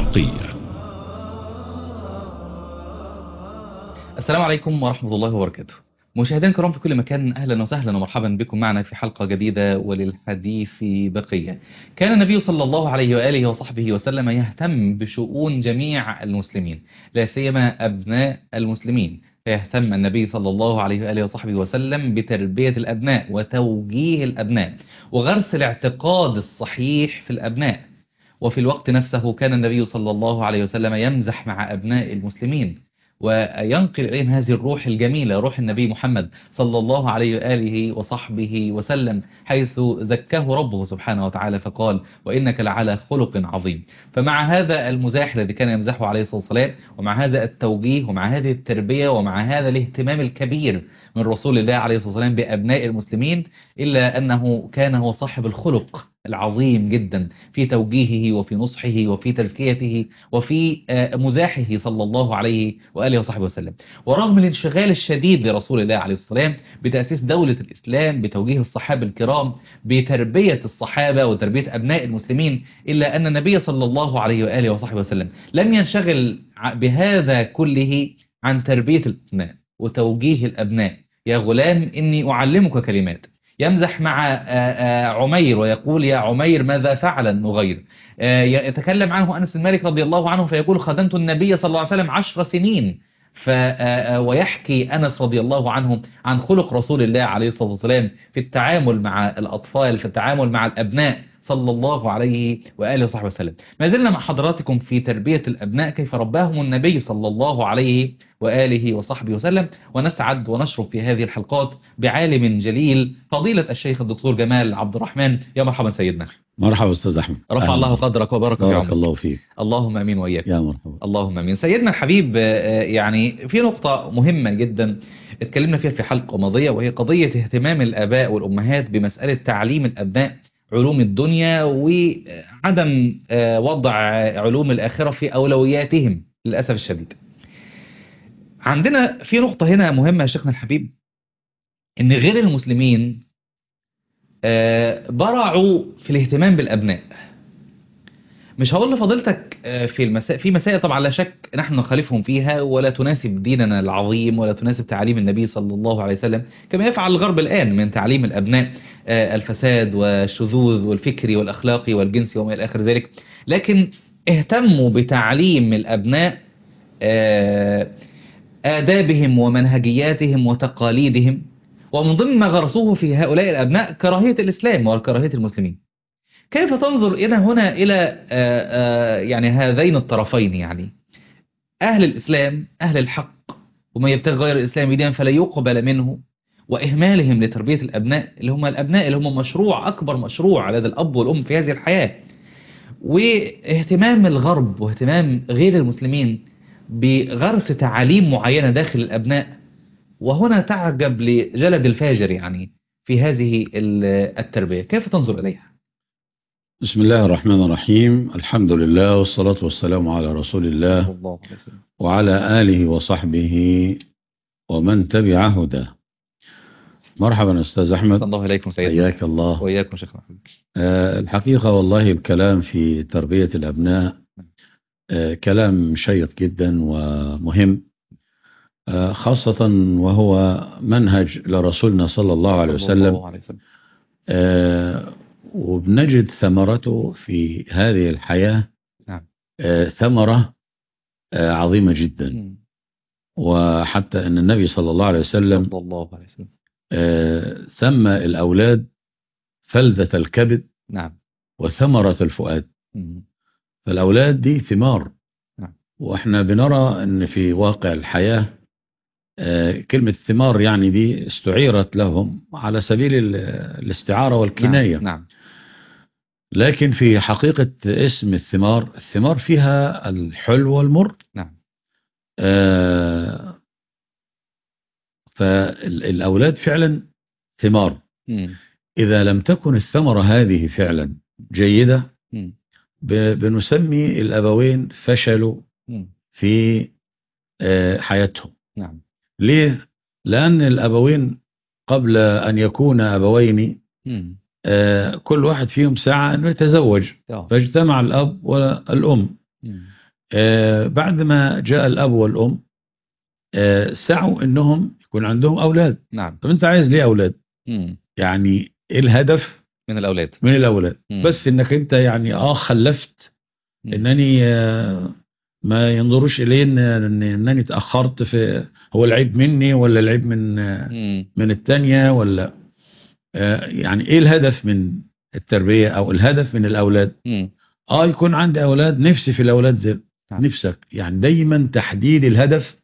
الحقية السلام عليكم ورحمة الله وبركاته مشاهدينا الكرام في كل مكان أهلا وسهلا ومرحبا بكم معنا في حلقة جديدة وللحديث بقية كان النبي صلى الله عليه وآله وصحبه وسلم يهتم بشؤون جميع المسلمين لا سيما أبناء المسلمين فيهتم النبي صلى الله عليه وآله وصحبه وسلم بتربية الأبناء وتوجيه الأبناء وغرس الاعتقاد الصحيح في الأبناء وفي الوقت نفسه كان النبي صلى الله عليه وسلم يمزح مع أبناء المسلمين وينقل إليهم هذه الروح الجميلة روح النبي محمد صلى الله عليه وآله وصحبه وسلم حيث زكاه ربه سبحانه وتعالى فقال وإنك لعلى خلق عظيم فمع هذا المزاح الذي كان يمزحه عليه الصلاة والسلام ومع هذا التوجيه ومع هذه التربية ومع هذا الاهتمام الكبير من رسول الله عليه الصلاة والسلام بأبناء المسلمين إلا أنه كان هو صاحب الخلق العظيم جدا في توجيهه وفي نصحه وفي تزكيته وفي مزاحه صلى الله عليه وآله وصحبه وسلم ورغم الانشغال الشديد لرسول الله عليه الصلاة والسلام بتأسيس دولة الإسلام بتوجيه الصحابة الكرام بتربية الصحابة وتربية أبناء المسلمين إلا أن النبي صلى الله عليه وآله وصحبه وسلم لم ينشغل بهذا كله عن تربية الأبناء وتوجيه الأبناء يا غلام إني أعلمك كلمات يمزح مع عمير ويقول يا عمير ماذا فعل النغير يتكلم عنه أنس المالك رضي الله عنه فيقول خدمت النبي صلى الله عليه وسلم عشر سنين ف ويحكي أنس رضي الله عنه عن خلق رسول الله عليه الصلاة والسلام في التعامل مع الأطفال في التعامل مع الأبناء صلى الله عليه وآله وصحبه وسلم ما زلنا مع حضراتكم في تربية الأبناء كيف رباهم النبي صلى الله عليه وآله وصحبه وسلم ونسعد ونشرف في هذه الحلقات بعالم جليل فضيلة الشيخ الدكتور جمال عبد الرحمن يا مرحبا سيدنا مرحبا أستاذ أحمد رفع الله قدرك وبارك في بارك عمرك الله فيك اللهم أمين وإياك يا مرحبا اللهم امين سيدنا الحبيب يعني في نقطة مهمة جدا اتكلمنا فيها في حلقة ماضية وهي قضية اهتمام الآباء والأمهات بمسألة تعليم الأبناء علوم الدنيا وعدم وضع علوم الآخرة في أولوياتهم للأسف الشديد عندنا في نقطة هنا مهمة يا شيخنا الحبيب ان غير المسلمين برعوا في الاهتمام بالأبناء مش هقول لفضيلتك في المسائل في مسائل طبعا لا شك نحن نخالفهم فيها ولا تناسب ديننا العظيم ولا تناسب تعاليم النبي صلى الله عليه وسلم كما يفعل الغرب الآن من تعليم الأبناء الفساد والشذوذ والفكري والأخلاقي والجنسي وما إلى آخر ذلك لكن اهتموا بتعليم الأبناء آدابهم ومنهجياتهم وتقاليدهم ومن ضمن ما غرسوه في هؤلاء الأبناء كراهية الإسلام وكراهية المسلمين كيف تنظر إلى هنا إلى يعني هذين الطرفين يعني أهل الإسلام أهل الحق ومن يبتغي غير الإسلام دينا فلا يقبل منه وإهمالهم لتربية الأبناء اللي هم الأبناء اللي هم مشروع أكبر مشروع لدى الأب والأم في هذه الحياة واهتمام الغرب واهتمام غير المسلمين بغرس تعاليم معينة داخل الأبناء وهنا تعجب لجلد الفاجر يعني في هذه التربية كيف تنظر إليها؟ بسم الله الرحمن الرحيم الحمد لله والصلاة والسلام على رسول الله الله عليه وسلم وعلى آله وصحبه ومن تبع هداه مرحبا أستاذ أحمد صلى الله عليكم سيدنا حياك الله وإياكم شيخنا آه، الحقيقة والله الكلام في تربية الأبناء آه، كلام شيق جدا ومهم آه، خاصة وهو منهج لرسولنا صلى الله عليه صلى الله وسلم عليه وسلم آه، وبنجد ثمرته في هذه الحياة نعم. آه، ثمرة آه، عظيمة جدا مم. وحتى أن النبي صلى الله عليه وسلم صلى الله عليه وسلم آه، سمى الأولاد فلذة الكبد نعم وثمرة الفؤاد مم. فالأولاد دي ثمار نعم. وإحنا بنرى أن في واقع الحياة آه، كلمة ثمار يعني دي استعيرت لهم على سبيل ال- الاستعارة والكناية نعم. نعم لكن في حقيقة اسم الثمار الثمار فيها الحلو والمر نعم آه، فالأولاد فعلا ثمار مم. إذا لم تكن الثمرة هذه فعلا جيدة مم. ب- بنسمي الأبوين فشلوا مم. في آه، حياتهم نعم ليه؟ لأن الأبوين قبل أن يكون أبوين مم. آه، كل واحد فيهم سعى أنه يتزوج آه. فاجتمع الأب والأم مم. آه بعد ما جاء الاب والام آه سعوا انهم يكون عندهم اولاد نعم طب انت عايز ليه اولاد مم. يعني ايه الهدف من الاولاد من الاولاد مم. بس انك انت يعني اه خلفت مم. انني آه ما ينظروش الي ان إن- انني تاخرت في هو العيب مني ولا العيب من آه مم. من التانية ولا آه يعني ايه الهدف من التربية او الهدف من الاولاد مم. اه يكون عندي اولاد نفسي في الاولاد زي نعم. نفسك يعني دايما تحديد الهدف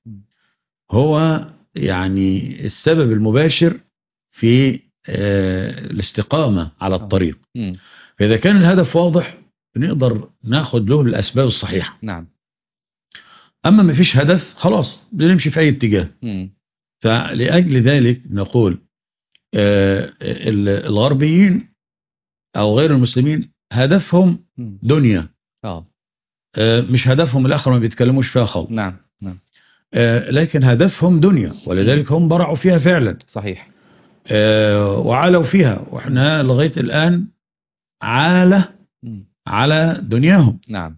هو يعني السبب المباشر في آه الاستقامة على الطريق مم. فإذا كان الهدف واضح نقدر ناخد له الأسباب الصحيحة نعم أما ما فيش هدف خلاص بنمشي في أي اتجاه مم. فلأجل ذلك نقول آه ال- الغربيين أو غير المسلمين هدفهم مم. دنيا اه آه مش هدفهم الآخر ما بيتكلموش فيها خالص نعم نعم آه لكن هدفهم دنيا ولذلك هم برعوا فيها فعلا صحيح آه وعلوا فيها واحنا لغاية الآن عالة مم. على دنياهم نعم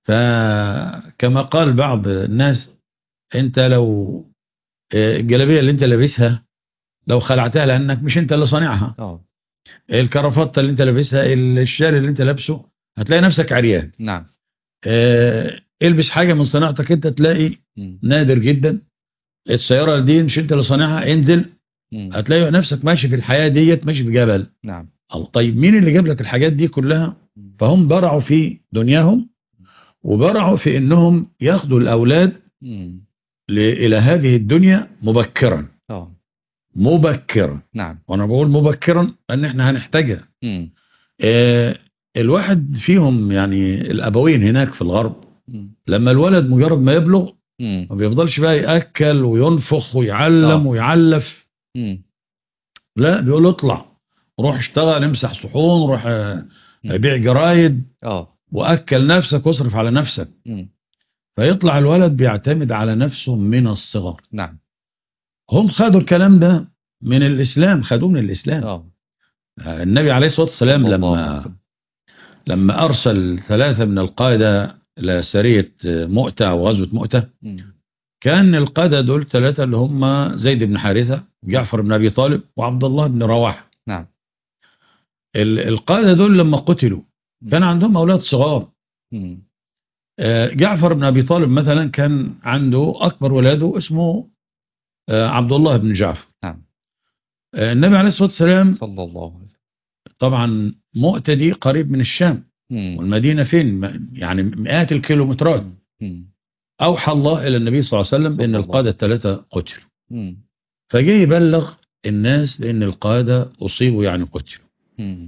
فكما قال بعض الناس انت لو آه، الجلابيه اللي انت لابسها لو خلعتها لانك مش انت اللي صانعها اه الكرافته اللي انت لابسها الشال اللي انت لابسه هتلاقي نفسك عريان نعم آه، البس حاجه من صناعتك انت تلاقي مم. نادر جدا السياره دي مش انت اللي صانعها انزل مم. هتلاقي نفسك ماشي في الحياه ديت ماشي في جبل نعم الله. طيب مين اللي جاب لك الحاجات دي كلها مم. فهم برعوا في دنياهم وبرعوا في انهم ياخدوا الاولاد مم. ل- الى هذه الدنيا مبكرا اه مبكرا نعم وانا بقول مبكرا ان احنا هنحتاجها مم. آه الواحد فيهم يعني الابوين هناك في الغرب مم. لما الولد مجرد ما يبلغ مم. ما بيفضلش بقى ياكل وينفخ ويعلم آه. ويعلف مم. لا بيقول اطلع روح اشتغل امسح صحون روح آه، مم. بيع جرايد اه واكل نفسك واصرف على نفسك مم. فيطلع الولد بيعتمد على نفسه من الصغر نعم هم خدوا الكلام ده من الاسلام خدوه من الاسلام اه النبي عليه الصلاه والسلام صلى الله عليه لما وسلم. لما ارسل ثلاثه من القاده لسريه مؤتة او غزوه مؤتة مم. كان القاده دول ثلاثه اللي هم زيد بن حارثه جعفر بن ابي طالب وعبد الله بن رواحه نعم ال- القاده دول لما قتلوا كان عندهم اولاد صغار مم. آه، جعفر بن ابي طالب مثلا كان عنده اكبر ولاده اسمه آه، عبد الله بن جعفر نعم آه، النبي عليه الصلاه والسلام صلى الله عليه وسلم طبعا مؤتة دي قريب من الشام مم. والمدينه فين م- يعني مئات الكيلومترات مم. اوحى الله الى النبي صلى الله عليه وسلم صلى بان الله. القاده الثلاثه قتلوا مم. فجه يبلغ الناس بان القاده اصيبوا يعني قتلوا مم.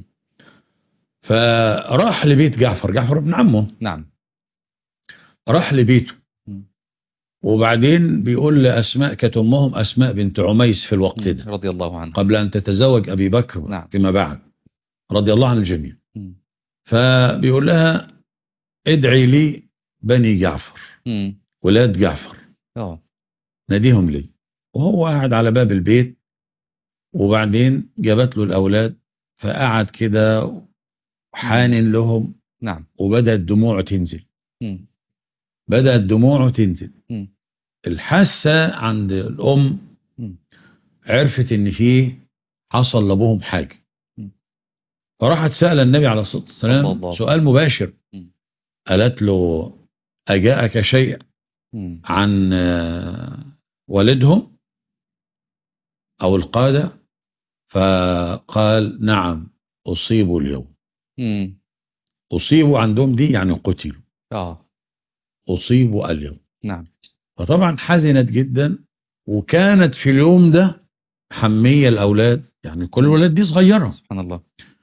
فراح لبيت جعفر جعفر ابن عمه نعم راح لبيته مم. وبعدين بيقول لاسماء كانت امهم اسماء بنت عميس في الوقت ده رضي الله عنه قبل ان تتزوج ابي بكر نعم. فيما بعد رضي الله عن الجميع مم. فبيقول لها ادعي لي بني جعفر مم. ولاد جعفر اه ناديهم لي وهو قاعد على باب البيت وبعدين جابت له الاولاد فقعد كده حانن لهم نعم وبدات دموعه تنزل مم. بدات دموعه تنزل مم. الحاسه عند الام مم. عرفت ان فيه حصل لابوهم حاجه مم. فراحت سأل النبي عليه الصلاه صلى الله والسلام عليه سؤال مباشر مم. قالت له اجاءك شيء مم. عن آه، والدهم او القاده فقال نعم اصيبوا اليوم مم. اصيبوا عندهم دي يعني قتلوا اه اصيبوا اليوم نعم فطبعا حزنت جدا وكانت في اليوم ده حميه الاولاد يعني كل الولاد دي صغيره سبحان الله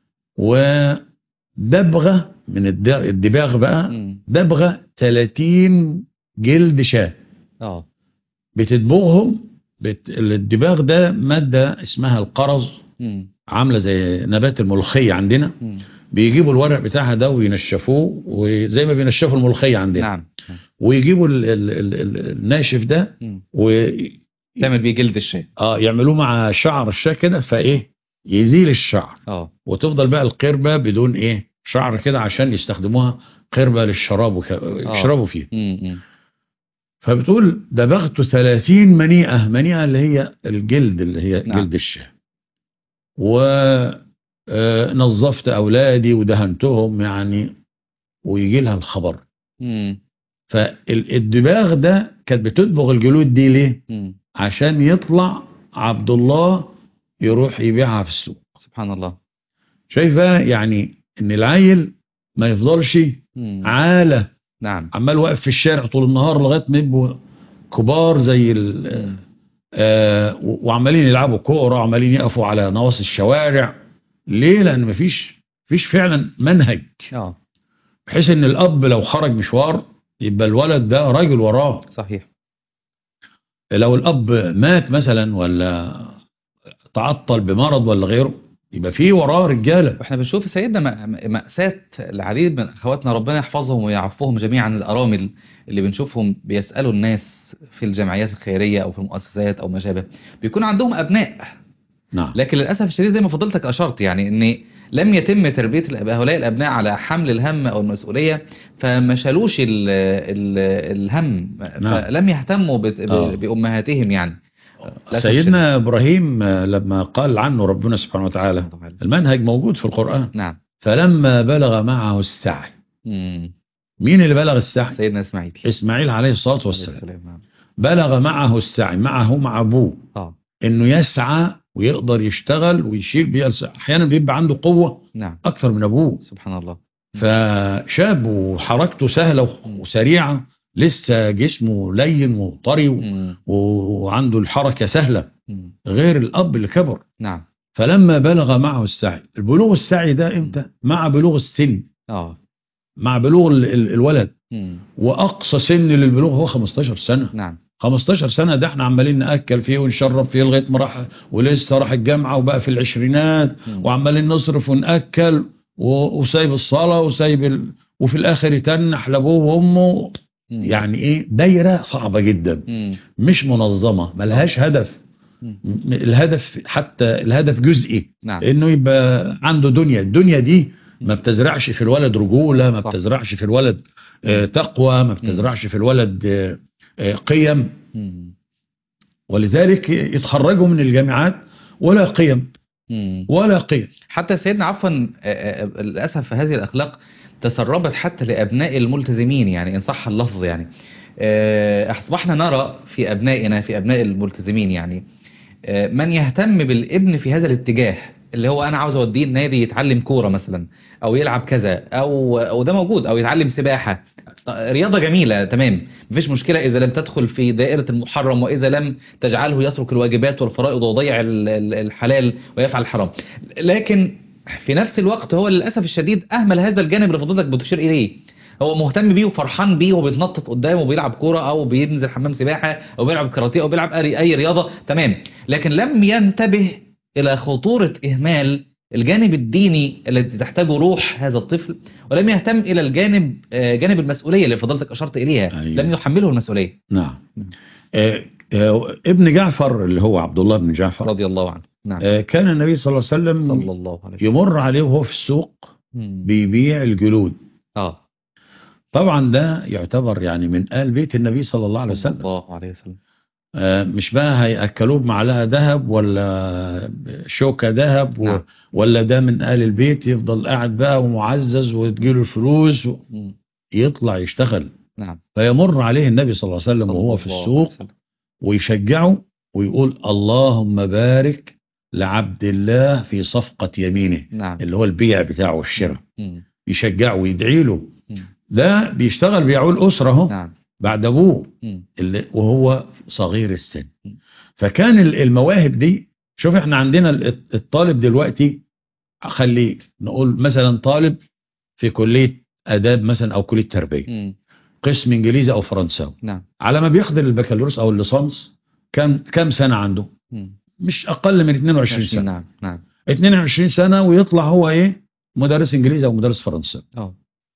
ودبغه من الد- الدباغ بقى مم. دبغه 30 جلد شاه اه بتدبغهم بت... الدباغ ده ماده اسمها القرز مم. عامله زي نبات الملوخيه عندنا مم. بيجيبوا الورق بتاعها ده وينشفوه وزي ما بينشفوا الملوخيه عندنا نعم ويجيبوا ال... ال... ال... ال... الناشف ده مم. و تعمل بيه جلد الشاي اه يعملوه مع شعر الشاه كده فايه يزيل الشعر اه وتفضل بقى القربه بدون ايه شعر كده عشان يستخدموها قربة للشراب وك... يشربوا فيها مم. مم. فبتقول دبغت 30 منيئة منيئة اللي هي الجلد اللي هي نعم. نعم. جلد الشاه ونظفت أولادي ودهنتهم يعني ويجي لها الخبر مم. فالدباغ ده كانت بتدبغ الجلود دي ليه مم. عشان يطلع عبد الله يروح يبيعها في السوق سبحان الله شايف بقى يعني ان العيل ما يفضلش مم. عالة نعم عمال واقف في الشارع طول النهار لغايه ما يبقوا كبار زي ال- مم. آه و- وعمالين يلعبوا كوره وعمالين يقفوا على نواصي الشوارع ليه لان مفيش مفيش فعلا منهج اه بحيث ان الاب لو خرج مشوار يبقى الولد ده راجل وراه صحيح لو الاب مات مثلا ولا تعطل بمرض ولا غيره يبقى في وراه رجاله واحنا بنشوف سيدنا م- مأساة العديد من اخواتنا ربنا يحفظهم ويعفوهم جميعا الارامل اللي بنشوفهم بيسألوا الناس في الجمعيات الخيرية او في المؤسسات او ما شابه بيكون عندهم ابناء نعم لكن للاسف الشديد زي ما فضلتك اشرت يعني ان لم يتم تربيه الأب- هؤلاء الابناء على حمل الهم او المسؤوليه فما شالوش ال ال الهم نعم. فلم يهتموا ب- ب- آه. بامهاتهم يعني للأسف سيدنا ابراهيم آه، لما قال عنه ربنا سبحانه وتعالى الشديد. المنهج موجود في القران نعم فلما بلغ معه السعي مم. مين اللي بلغ السعي سيدنا اسماعيل اسماعيل عليه الصلاه والسلام السلام نعم. بلغ معه السعي معه مع ابوه اه انه يسعى ويقدر يشتغل ويشيل بيأس احيانا بيبقى عنده قوه نعم اكثر من ابوه سبحان الله فشاب وحركته سهله وسريعه لسه جسمه لين وطري و- مم. وعنده الحركه سهله مم. غير الاب اللي كبر نعم فلما بلغ معه السعي البلوغ السعي ده امتى مع بلوغ السن اه مع بلوغ ال- ال- الولد مم. واقصى سن للبلوغ هو 15 سنه نعم 15 سنه ده احنا عمالين ناكل فيه ونشرب فيه لغايه ما راح ولسه راح الجامعه وبقى في العشرينات مم. وعمالين نصرف وناكل و- وسايب الصلاه وسايب ال... وفي الاخر يتنح لابوه وامه مم. يعني ايه دايره صعبه جدا مم. مش منظمه ملهاش هدف مم. م- الهدف حتى الهدف جزئي نعم انه يبقى عنده دنيا الدنيا دي ما بتزرعش في الولد رجوله ما صح. بتزرعش في الولد آه، تقوى ما بتزرعش في الولد آه، آه، قيم مم. ولذلك يتخرجوا من الجامعات ولا قيم مم. ولا قيم حتى سيدنا عفوا آه، آه، للاسف هذه الاخلاق تسربت حتى لابناء الملتزمين يعني ان صح اللفظ يعني آه، اصبحنا نرى في ابنائنا في ابناء الملتزمين يعني آه، من يهتم بالابن في هذا الاتجاه اللي هو انا عاوز اوديه النادي يتعلم كوره مثلا او يلعب كذا او او ده موجود او يتعلم سباحه رياضه جميله تمام مفيش مشكله اذا لم تدخل في دائره المحرم واذا لم تجعله يترك الواجبات والفرائض ويضيع ال- ال- الحلال ويفعل الحرام لكن في نفس الوقت هو للاسف الشديد اهمل هذا الجانب اللي فضلتك بتشير اليه هو مهتم بيه وفرحان بيه وبيتنطط قدامه وبيلعب كوره او بينزل حمام سباحه او بيلعب كاراتيه او بيلعب اي أي رياضه تمام لكن لم ينتبه الى خطوره اهمال الجانب الديني الذي تحتاجه روح هذا الطفل ولم يهتم الى الجانب آه، جانب المسؤوليه اللي فضلتك اشرت اليها أيوة. لم يحمله المسؤوليه نعم آه، آه، ابن جعفر اللي هو عبد الله بن جعفر رضي الله عنه نعم آه، كان النبي صلى الله عليه وسلم صلى الله عليه وسلم يمر عليه وهو في السوق مم. بيبيع الجلود اه طبعا ده يعتبر يعني من آل بيت النبي صلى الله عليه صلى وسلم الله عليه وسلم آه، مش بقى هيأكلوه بمعلقة ذهب ولا شوكة ذهب و- نعم. ولا ده من آل البيت يفضل قاعد بقى ومعزز وتجيله الفلوس و- مم. يطلع يشتغل نعم فيمر عليه النبي صلى الله عليه وسلم صلى وهو في الله عليه السوق وسلم. ويشجعه ويقول اللهم بارك لعبد الله في صفقة يمينه نعم اللي هو البيع بتاعه والشراء مم. يشجعه ويدعي له مم. ده بيشتغل بيعول أسرة اهو نعم بعد أبوه مم. اللي وهو صغير السن مم. فكان ال- المواهب دي شوف احنا عندنا ال- الطالب دلوقتي خليه نقول مثلا طالب في كلية آداب مثلا أو كلية تربية مم. قسم إنجليزي أو فرنساوي نعم على ما بياخد البكالوريوس أو الليسانس كم كم سنة عنده مم. مش أقل من 22 سنة نعم نعم 22 سنة ويطلع هو إيه مدرس إنجليزي أو مدرس فرنساوي اه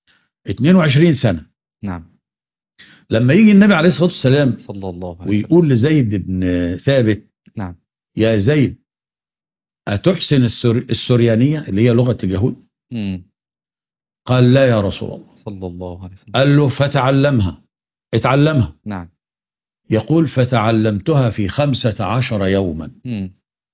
22 سنة نعم لما يجي النبي عليه الصلاة والسلام صلى الله عليه وسلم ويقول لزيد بن ثابت نعم يا زيد أتحسن السور... السوريانية اللي هي لغة اليهود مم. قال لا يا رسول الله صلى الله عليه وسلم قال له فتعلمها اتعلمها نعم يقول فتعلمتها في خمسة عشر يوما مم.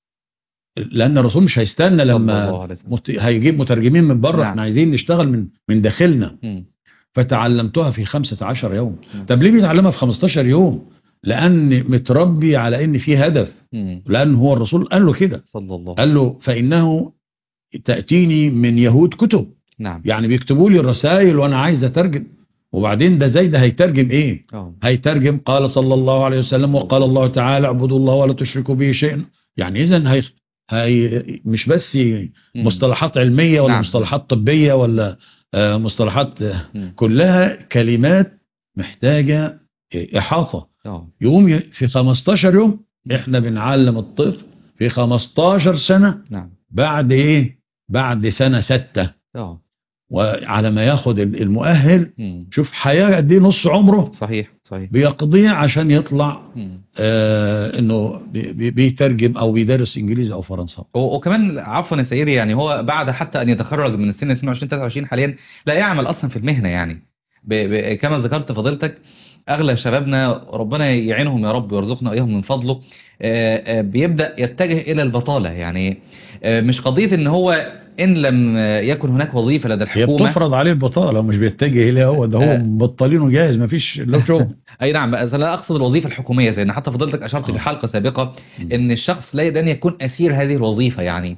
لأن الرسول مش هيستنى صلى لما الله عليه وسلم مت... هيجيب مترجمين من بره نعم. احنا عايزين نشتغل من من داخلنا مم. فتعلمتها في خمسة عشر يوم نعم. طب ليه بيتعلمها في 15 يوم لأن متربي على إن في هدف مم. لأن هو الرسول قال له كده صلى الله قال له فإنه تأتيني من يهود كتب نعم يعني بيكتبوا لي الرسائل وأنا عايز أترجم وبعدين ده زي ده هيترجم إيه اه هيترجم قال صلى الله عليه وسلم وقال الله تعالى اعبدوا الله ولا تشركوا به شيئا يعني اذا هي هي مش بس مم. مصطلحات علميه ولا نعم. مصطلحات طبيه ولا آه، مصطلحات آه، مم. كلها كلمات محتاجه احاطه اه يقوم ي- في 15 يوم احنا بنعلم الطفل في 15 سنه نعم بعد ايه بعد سنه سته اه وعلى ما ياخد المؤهل مم. شوف حياه قد ايه نص عمره صحيح صحيح بيقضيه عشان يطلع مم. آه انه بي- بي- بيترجم او بيدرس انجليزي او فرنساوي و- وكمان عفوا يا سيدي يعني هو بعد حتى ان يتخرج من السن 22 23 حاليا لا يعمل اصلا في المهنه يعني ب ب كما ذكرت فضيلتك اغلب شبابنا ربنا يعينهم يا رب ويرزقنا اياهم من فضله آه، آه، بيبدا يتجه الى البطاله يعني آه، مش قضيه ان هو ان لم آه، يكن هناك وظيفه لدى هي الحكومه بتفرض عليه البطاله ومش بيتجه اليها هو ده آه. هو مبطلينه جاهز ما فيش له شغل اي نعم بس لا اقصد الوظيفه الحكوميه زي ان حتى فضيلتك اشرت آه. في حلقه سابقه مم. ان الشخص لا ان يكون اسير هذه الوظيفه يعني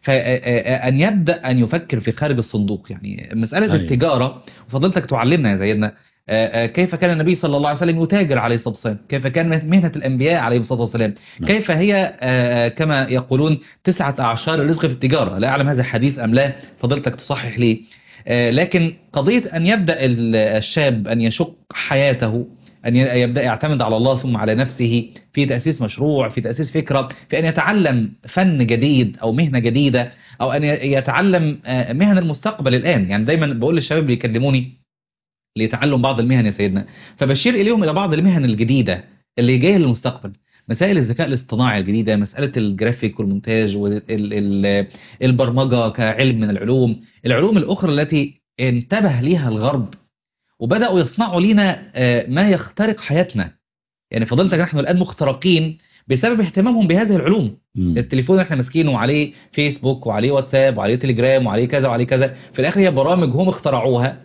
فان يبدا ان يفكر في خارج الصندوق يعني مساله أيوة. التجاره وفضيلتك تعلمنا يا سيدنا آه، آه، كيف كان النبي صلى الله عليه وسلم يتاجر عليه الصلاه والسلام كيف كان مهنه الانبياء عليه الصلاه والسلام نعم. كيف هي آه، آه، كما يقولون تسعه اعشار الرزق في التجاره لا اعلم هذا حديث ام لا فضيلتك تصحح لي آه، لكن قضيه ان يبدا ال- الشاب ان يشق حياته أن ي- يبدأ يعتمد على الله ثم على نفسه في تأسيس مشروع في تأسيس فكرة في أن يتعلم فن جديد أو مهنة جديدة أو أن ي- يتعلم آه، مهن المستقبل الآن يعني دايما بقول للشباب اللي يكلموني ليتعلم بعض المهن يا سيدنا فبشير إليهم إلى بعض المهن الجديدة اللي جاية للمستقبل مسائل الذكاء الاصطناعي الجديدة مسألة الجرافيك والمونتاج والبرمجة كعلم من العلوم العلوم الأخرى التي انتبه ليها الغرب وبدأوا يصنعوا لنا آه، ما يخترق حياتنا يعني فضلتك نحن الآن مخترقين بسبب اهتمامهم بهذه العلوم مم. التليفون اللي احنا ماسكينه وعليه فيسبوك وعليه واتساب وعليه تليجرام وعليه كذا وعليه كذا في الآخر هي برامج هم اخترعوها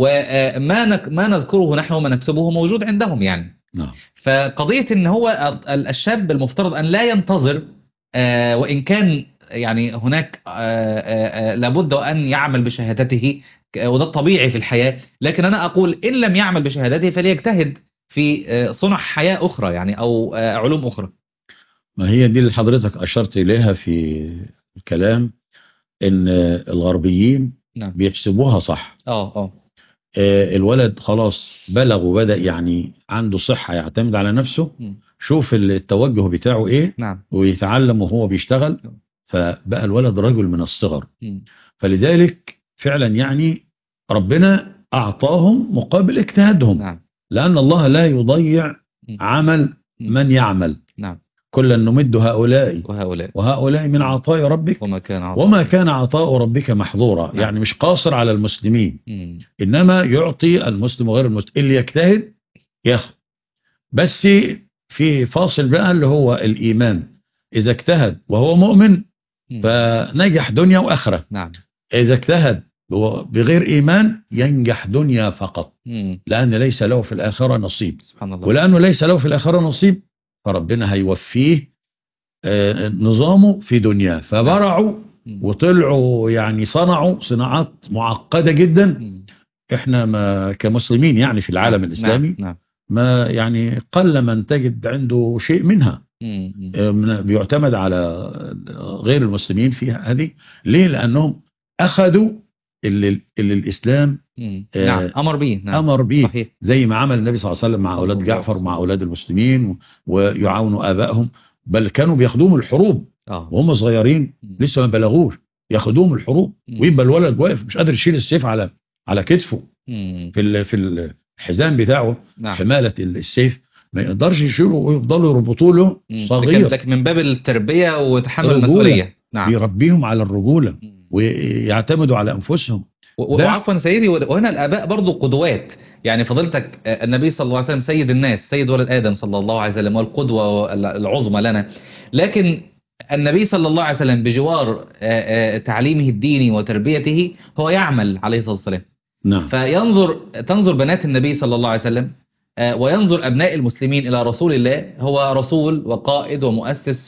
وما نك ما نذكره نحن وما نكسبه موجود عندهم يعني نعم فقضية ان هو ال- الشاب المفترض ان لا ينتظر آه، وان كان يعني هناك آه، آه، آه، لابد ان يعمل بشهادته ك- وده الطبيعي في الحياة لكن انا اقول ان لم يعمل بشهادته فليجتهد في آه، صنع حياة اخرى يعني او آه، علوم اخرى ما هي دي اللي حضرتك اشرت اليها في الكلام ان الغربيين نعم بيحسبوها صح اه اه آه، الولد خلاص بلغ وبدأ يعني عنده صحة يعتمد على نفسه مم. شوف التوجه بتاعه ايه نعم ويتعلم وهو بيشتغل نعم. فبقى الولد رجل من الصغر مم. فلذلك فعلا يعني ربنا أعطاهم مقابل اجتهادهم نعم لأن الله لا يضيع مم. عمل من يعمل نعم كلا نمد هؤلاء وهؤلاء وهؤلاء من عطاء ربك وما كان عطاء. وما كان عطاء ربك محظورا نعم. يعني مش قاصر على المسلمين مم. إنما يعطي المسلم وغير المسلم اللي يجتهد ياخد بس في فاصل بقى اللي هو الإيمان إذا اجتهد وهو مؤمن مم. فنجح دنيا وآخرة نعم إذا اجتهد وهو بغير إيمان ينجح دنيا فقط مم. لأن ليس له في الآخرة نصيب سبحان الله ولأنه ليس له في الآخرة نصيب فربنا هيوفيه آه، نظامه في دنياه فبرعوا مم. وطلعوا يعني صنعوا صناعات معقدة جدا مم. احنا ما كمسلمين يعني في العالم نعم. الإسلامي نعم ما يعني قل من تجد عنده شيء منها مم. مم. آه، من- بيعتمد على غير المسلمين فيها هذه ليه لأنهم أخذوا اللي, اللي الإسلام مم. آه، نعم امر به نعم أمر به صحيح زي ما عمل النبي صلى الله عليه وسلم مع صلى أولاد الله جعفر عليه ومع وسلم. أولاد المسلمين و- ويعاونوا آبائهم بل كانوا بياخدوهم الحروب اه وهم صغيرين مم. لسه ما بلغوش ياخدوهم الحروب مم. ويبقى الولد واقف مش قادر يشيل السيف على على كتفه مم. في ال- في الحزام بتاعه نعم حمالة السيف ما يقدرش يشيله ويفضلوا يربطوا له مم. صغير لكن, لكن من باب التربية وتحمل الرجولة. المسؤولية نعم بيربيهم على الرجولة مم. ويعتمدوا على أنفسهم و- ده- وعفوا سيدي وهنا الآباء برضو قدوات يعني فضيلتك آه، النبي صلى الله عليه وسلم سيد الناس سيد ولد آدم صلى الله عليه وسلم والقدوة العظمى لنا لكن النبي صلى الله عليه وسلم بجوار آه، آه، تعليمه الديني وتربيته هو يعمل عليه الصلاة والسلام نعم فينظر تنظر بنات النبي صلى الله عليه وسلم آه، وينظر أبناء المسلمين إلى رسول الله هو رسول وقائد ومؤسس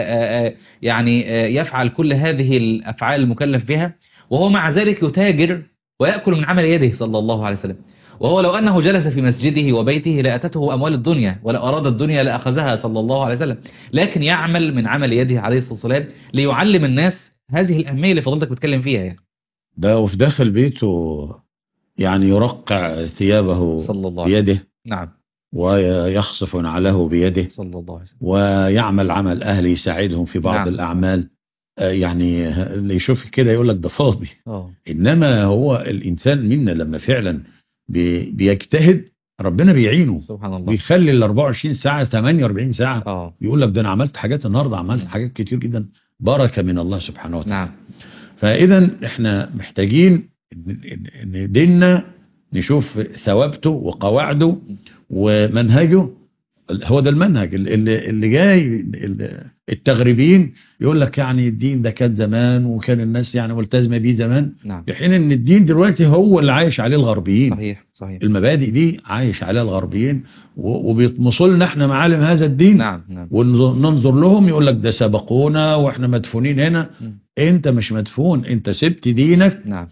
ويعني يفعل كل هذه الأفعال المكلف بها وهو مع ذلك يتاجر ويأكل من عمل يده صلى الله عليه وسلم وهو لو أنه جلس في مسجده وبيته لأتته أموال الدنيا ولا أراد الدنيا لأخذها صلى الله عليه وسلم لكن يعمل من عمل يده عليه الصلاة والسلام ليعلم الناس هذه الأهمية اللي فضلتك بتكلم فيها يعني ده وفي داخل بيته يعني يرقع ثيابه صلى الله عليه وسلم بيده نعم ويخصف نعله بيده صلى الله عليه وسلم ويعمل عمل أهل يساعدهم في بعض نعم. الأعمال آه، يعني اللي يشوف كده يقول لك ده فاضي اه إنما هو الإنسان منا لما فعلا بي- بيجتهد ربنا بيعينه سبحان الله بيخلي ال 24 ساعة 48 ساعة اه يقول لك ده أنا عملت حاجات النهاردة عملت مم. حاجات كتير جدا بركة من الله سبحانه وتعالى نعم فإذا إحنا محتاجين إن- إن- إن ديننا نشوف ثوابته وقواعده ومنهجه هو ده المنهج اللي, اللي جاي اللي- التغريبيين يقول لك يعني الدين ده كان زمان وكان الناس يعني ملتزمة بيه زمان نعم في حين ان الدين دلوقتي هو اللي عايش عليه الغربيين صحيح صحيح المبادئ دي عايش عليها الغربيين و- وبيطمسوا لنا احنا معالم هذا الدين نعم نعم وننظر لهم يقول لك ده سبقونا واحنا مدفونين هنا مم. انت مش مدفون انت سبت دينك نعم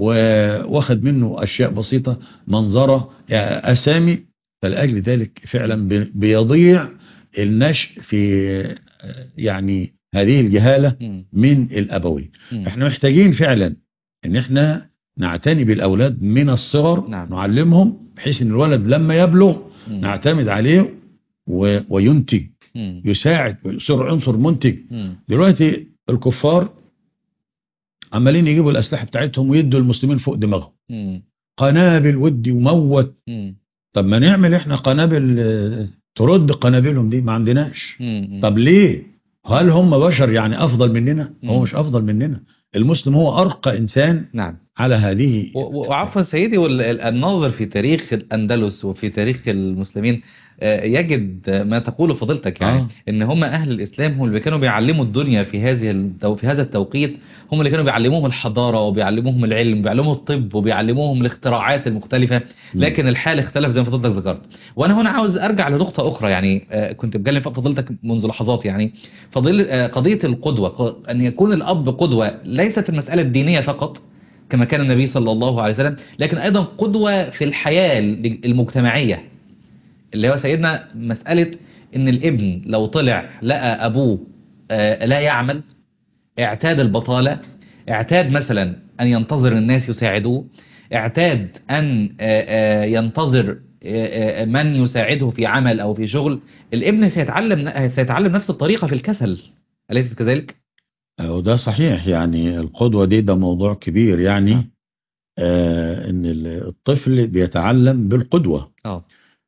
واخد منه اشياء بسيطه منظره اسامي فلاجل ذلك فعلا بي- بيضيع النشء في آه، يعني هذه الجهاله مم. من الابوين مم. احنا محتاجين فعلا ان احنا نعتني بالاولاد من الصغر نعم. نعلمهم بحيث ان الولد لما يبلغ مم. نعتمد عليه و- وينتج مم. يساعد ويصير عنصر منتج مم. دلوقتي الكفار عمالين يجيبوا الاسلحه بتاعتهم ويدوا المسلمين فوق دماغهم مم. قنابل ودي وموت مم. طب ما نعمل احنا قنابل آه، ترد قنابلهم دي ما عندناش مم. طب ليه هل هم بشر يعني افضل مننا هو مم. مش افضل مننا المسلم هو ارقى انسان نعم على هذه و- و- وعفوا سيدي وال- ال- الناظر في تاريخ الأندلس وفي تاريخ المسلمين آه، يجد ما تقول فضيلتك يعني آه. ان هم اهل الاسلام هم اللي كانوا بيعلموا الدنيا في هذه التو... في هذا التوقيت هم اللي كانوا بيعلموهم الحضاره وبيعلموهم العلم وبيعلموهم الطب وبيعلموهم الاختراعات المختلفه لكن الحال اختلف زي ما فضيلتك ذكرت وانا هنا عاوز ارجع لنقطه اخرى يعني آه، كنت بتكلم في فضيلتك منذ لحظات يعني فضيل آه، قضيه القدوه ق- ان يكون الاب قدوه ليست المساله الدينيه فقط كما كان النبي صلى الله عليه وسلم لكن ايضا قدوه في الحياه المجتمعيه اللي هو سيدنا مساله ان الابن لو طلع لقى ابوه آه، لا يعمل اعتاد البطاله اعتاد مثلا ان ينتظر الناس يساعدوه اعتاد ان آه، آه، ينتظر آه، آه، من يساعده في عمل او في شغل الابن سيتعلم سيتعلم نفس الطريقه في الكسل اليست كذلك وده صحيح يعني القدوة دي ده موضوع كبير يعني آه ان ال- الطفل بيتعلم بالقدوة اه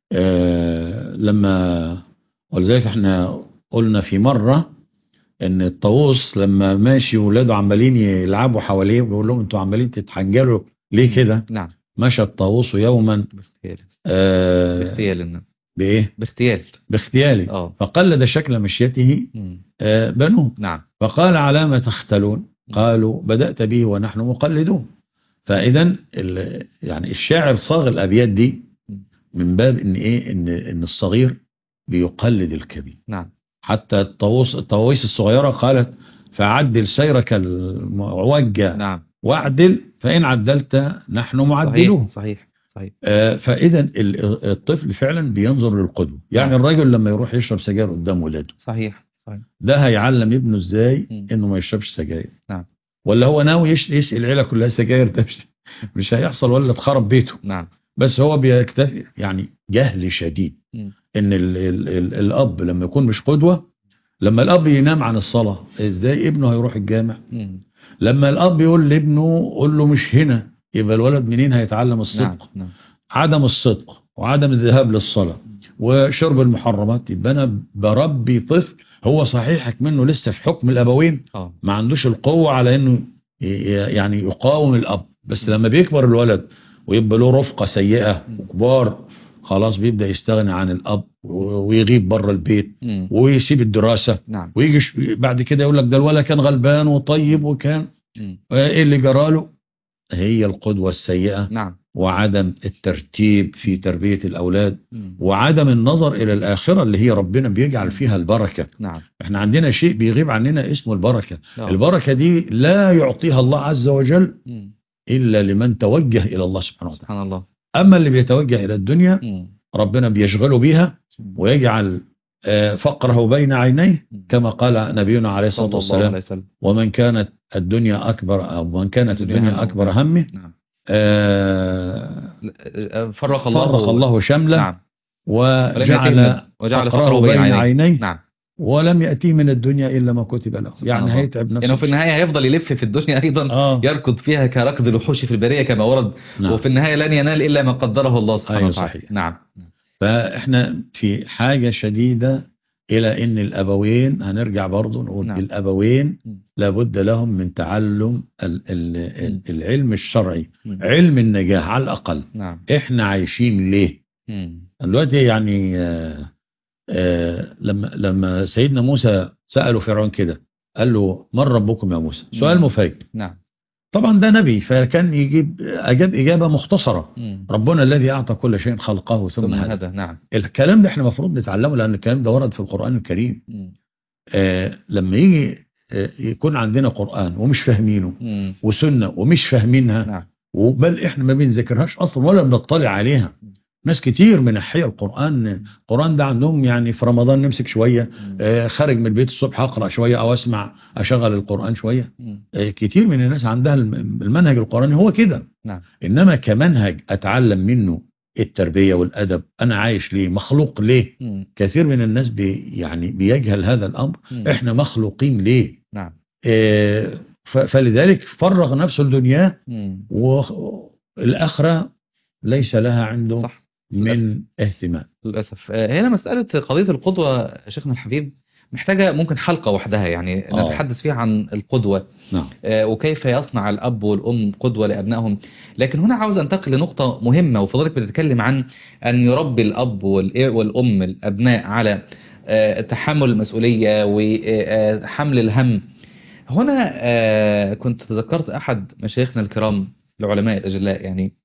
آه لما ولذلك احنا قلنا في مرة ان الطاووس لما ماشي ولاده عمالين يلعبوا حواليه بيقول لهم انتوا عمالين تتحنجلوا ليه كده نعم مشى الطاووس يوما باغتيال آه باغتيال نعم. بايه باغتيال باختياله اه فقلد شكل مشيته مم. آه بنوه نعم فقال على ما تختلون قالوا بدأت به ونحن مقلدون فإذا ال- يعني الشاعر صاغ الأبيات دي من باب إن إيه إن إن الصغير بيقلد الكبير نعم حتى الطاووس الطواويس الصغيرة قالت فعدل سيرك المعوجة نعم واعدل فإن عدلت نحن معدلون صحيح صحيح صحيح آه، فإذا ال- الطفل فعلا بينظر للقدوة يعني نعم. الراجل لما يروح يشرب سجاير قدام ولاده صحيح صحيح ده هيعلم ابنه ازاي مم. انه ما يشربش سجاير نعم. ولا هو ناوي يش- يسقي العيله كلها سجاير ده مش, مش هيحصل ولا اتخرب بيته نعم بس هو بيكتفي يعني جهل شديد مم. ان ال ال ال الاب لما يكون مش قدوه لما الاب ينام عن الصلاه ازاي ابنه هيروح الجامع مم. لما الاب يقول لابنه قول له مش هنا يبقى الولد منين هيتعلم الصدق نعم نعم عدم الصدق وعدم الذهاب للصلاة وشرب المحرمات يبقى أنا بربي طفل هو صحيحك منه لسه في حكم الأبوين اه ما عندوش القوة على إنه ي- يعني يقاوم الأب بس لما بيكبر الولد ويبقى له رفقة سيئة مم. وكبار خلاص بيبدأ يستغني عن الأب و- ويغيب بره البيت مم. ويسيب الدراسة نعم ويجي ش- بعد كده يقول لك ده الولد كان غلبان وطيب وكان مم. ايه اللي جراله هي القدوة السيئة نعم وعدم الترتيب في تربية الأولاد مم. وعدم النظر إلى الآخرة اللي هي ربنا بيجعل فيها البركة نعم احنا عندنا شيء بيغيب عننا اسمه البركة لا. البركة دي لا يعطيها الله عز وجل مم. إلا لمن توجه إلى الله سبحانه وتعالى سبحان الله أما اللي بيتوجه إلى الدنيا مم. ربنا بيشغله بيها مم. ويجعل آه، فقره بين عينيه مم. كما قال نبينا عليه الصلاة صلى الله عليه والسلام وسلم ومن كانت الدنيا أكبر أو من كانت الدنيا الدنيا همه. أكبر همه نعم آه، فرق الله فرق الله شمله نعم وجعل وجعل فقره بين عينيه نعم ولم يأتيه من الدنيا إلا ما كتب له سبحان يعني الله. هيتعب نفسه يعني في النهاية هيفضل يلف في الدنيا أيضا آه يركض فيها كركض الوحوش في البرية كما ورد نعم. وفي النهاية لن ينال إلا ما قدره الله سبحانه أيوة وتعالى صحيح. نعم فإحنا في حاجة شديدة إلى إن الأبوين هنرجع برضو نقول نعم. الأبوين م. لابد لهم من تعلم ال ال ال م. العلم الشرعي مم. علم النجاح على الأقل نعم إحنا عايشين ليه مم. دلوقتي يعني آه آه لما لما سيدنا موسى سأله فرعون كده قال له من ربكم يا موسى سؤال مم. مفاجئ نعم طبعا ده نبي فكان يجيب أجاب إجابة مختصرة مم. ربنا الذي أعطى كل شيء خلقه ثم, ثم هدى هذا نعم الكلام ده احنا المفروض نتعلمه لأن الكلام ده ورد في القرآن الكريم مم. آه لما يجي آه يكون عندنا قرآن ومش فاهمينه مم. وسنة ومش فاهمينها نعم وبل احنا ما بنذكرهاش اصلا ولا بنطلع عليها ناس كتير من احياء القرآن القرآن ده عندهم يعني في رمضان نمسك شوية مم. آه، خارج من البيت الصبح اقرا شوية او اسمع اشغل القرآن شوية مم. آه، كتير من الناس عندها الم- المنهج القرآني هو كده نعم انما كمنهج اتعلم منه التربية والادب انا عايش ليه مخلوق ليه مم. كثير من الناس بي يعني بيجهل هذا الامر مم. احنا مخلوقين ليه نعم آه، ف- فلذلك فرغ نفسه الدنيا مم. والآخرة ليس لها عنده صح من اهتمام للأسف آه، هنا مسألة قضية القدوة شيخنا الحبيب محتاجة ممكن حلقة وحدها يعني آه. نتحدث فيها عن القدوة نعم آه، وكيف يصنع الأب والأم قدوة لأبنائهم لكن هنا عاوز أنتقل لنقطة مهمة وفضلك بتتكلم عن أن يربي الأب والإ- والأم الأبناء على آه، تحمل المسؤولية وحمل الهم هنا آه، كنت تذكرت أحد مشايخنا الكرام العلماء الأجلاء يعني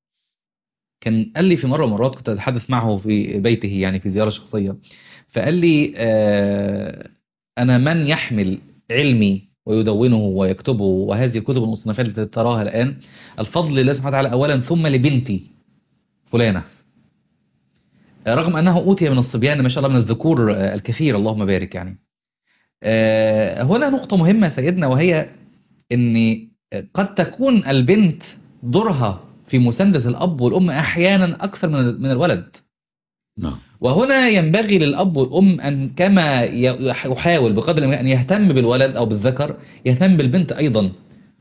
كان قال لي في مرة من المرات كنت أتحدث معه في بيته يعني في زيارة شخصية فقال لي آه، أنا من يحمل علمي ويدونه ويكتبه وهذه الكتب المصنفات التي تراها الآن الفضل لله سبحانه وتعالى أولا ثم لبنتي فلانة آه، رغم أنه أوتي من الصبيان ما شاء الله من الذكور آه، الكثير اللهم بارك يعني آه، هنا نقطة مهمة يا سيدنا وهي أن قد تكون البنت دورها في مساندة الأب والأم أحيانا أكثر من من الولد نعم وهنا ينبغي للأب والأم أن كما ي- يحاول بقدر الإمكان أن يهتم بالولد أو بالذكر يهتم بالبنت أيضا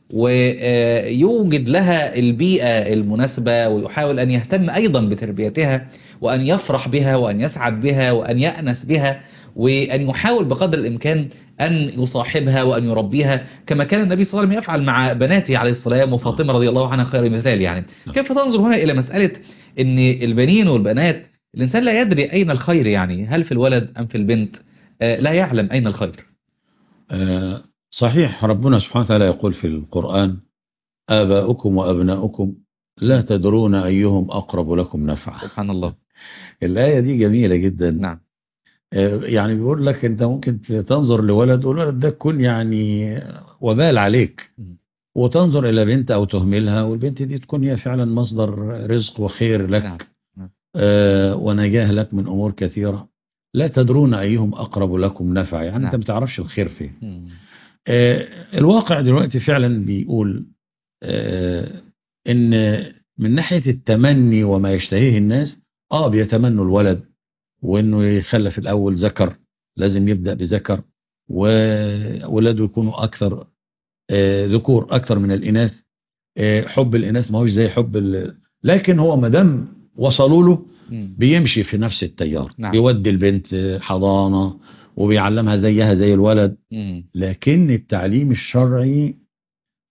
ويوجد لها البيئة المناسبة ويحاول أن يهتم أيضا بتربيتها وأن يفرح بها وأن يسعد بها وأن يأنس بها وأن يحاول بقدر الإمكان أن يصاحبها وأن يربيها كما كان النبي صلى الله عليه وسلم يفعل مع بناته عليه السلام وفاطمة رضي الله عنها خير مثال يعني كيف تنظر هنا إلى مسألة أن البنين والبنات الإنسان لا يدري أين الخير يعني هل في الولد أم في البنت آه، لا يعلم أين الخير آه، صحيح ربنا سبحانه وتعالى يقول في القرآن آباؤكم وأبناؤكم لا تدرون أيهم أقرب لكم نفعا سبحان الله الآية دي جميلة جدا نعم آه، يعني بيقول لك أنت ممكن تنظر لولد والولد ده يكون يعني وبال عليك مم. وتنظر إلى بنت أو تهملها والبنت دي تكون هي فعلا مصدر رزق وخير لك نعم نعم. آه، ونجاه لك من أمور كثيرة لا تدرون أيهم أقرب لكم نفع يعني أنت نعم. ما تعرفش الخير فين مم. آه، الواقع دلوقتي فعلا بيقول آه، ان من ناحية التمني وما يشتهيه الناس اه بيتمنوا الولد وانه يخلف الاول ذكر لازم يبدأ بذكر وولاده يكونوا اكثر آه، ذكور اكثر من الاناث آه، حب الاناث ما هوش زي حب ال... لكن هو ما دام وصلوا له مم. بيمشي في نفس التيار نعم. بيودي البنت حضانة وبيعلمها زيها زي الولد مم. لكن التعليم الشرعي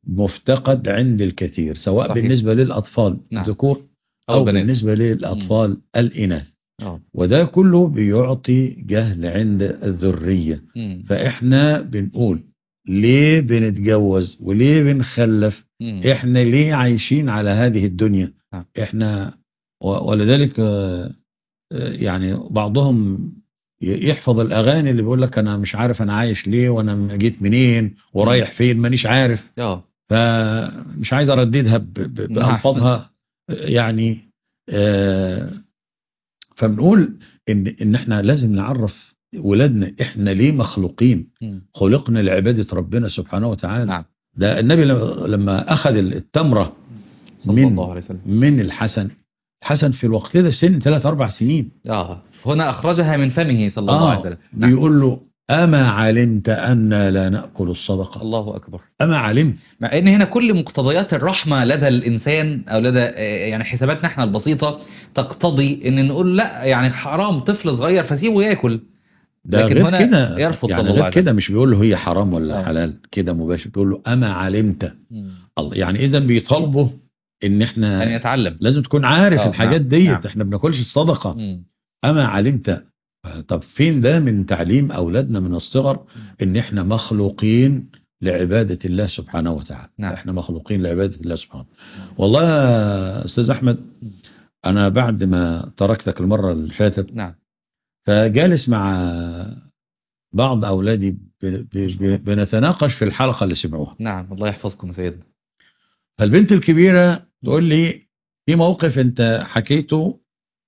مفتقد عند الكثير سواء صحيح. بالنسبة للأطفال نعم. الذكور أو أو البنات. بالنسبة للأطفال الإناث اه وده كله بيعطي جهل عند الذرية مم. فإحنا بنقول ليه بنتجوز وليه بنخلف مم. إحنا ليه عايشين على هذه الدنيا نعم. إحنا و- ولذلك آه، آه، يعني بعضهم ي- يحفظ الأغاني اللي بيقول لك أنا مش عارف أنا عايش ليه وأنا جيت منين ورايح فين مانيش عارف اه فمش عايز ارددها ب- ب- نعم. بألفاظها يعني آه، فبنقول ان ان احنا لازم نعرف ولادنا احنا ليه مخلوقين مم. خلقنا لعبادة ربنا سبحانه وتعالى نعم ده النبي لما- لما اخذ التمرة صلى من الله عليه وسلم من الحسن الحسن في الوقت ده سن ثلاث اربع سنين اه هنا اخرجها من فمه صلى الله عليه وسلم نعم. بيقول له اما علمت انا لا ناكل الصدقه الله اكبر اما علمت مع ان هنا كل مقتضيات الرحمة لدى الانسان او لدى آه، يعني حساباتنا احنا البسيطة تقتضي ان نقول لا يعني حرام طفل صغير فسيبه ياكل ده لكن غير هنا كده يرفض يعني صلى الله غير عليه كده مش بيقول له هي حرام ولا آه. حلال كده مباشر بيقول له اما علمت مم. الله يعني اذا بيطالبوا ان ان احنا يتعلم لازم تكون عارف آه، الحاجات نعم، ديت نعم. احنا بناكلش الصدقه مم. اما علمت طب فين ده من تعليم اولادنا من الصغر ان احنا مخلوقين لعباده الله سبحانه وتعالى نعم. احنا مخلوقين لعباده الله سبحانه والله يا استاذ احمد انا بعد ما تركتك المره اللي فاتت نعم فجالس مع بعض أولادي ب- ب- ب- بنتناقش في الحلقة اللي سمعوها نعم الله يحفظكم يا سيدنا فالبنت الكبيرة تقول لي في موقف أنت حكيته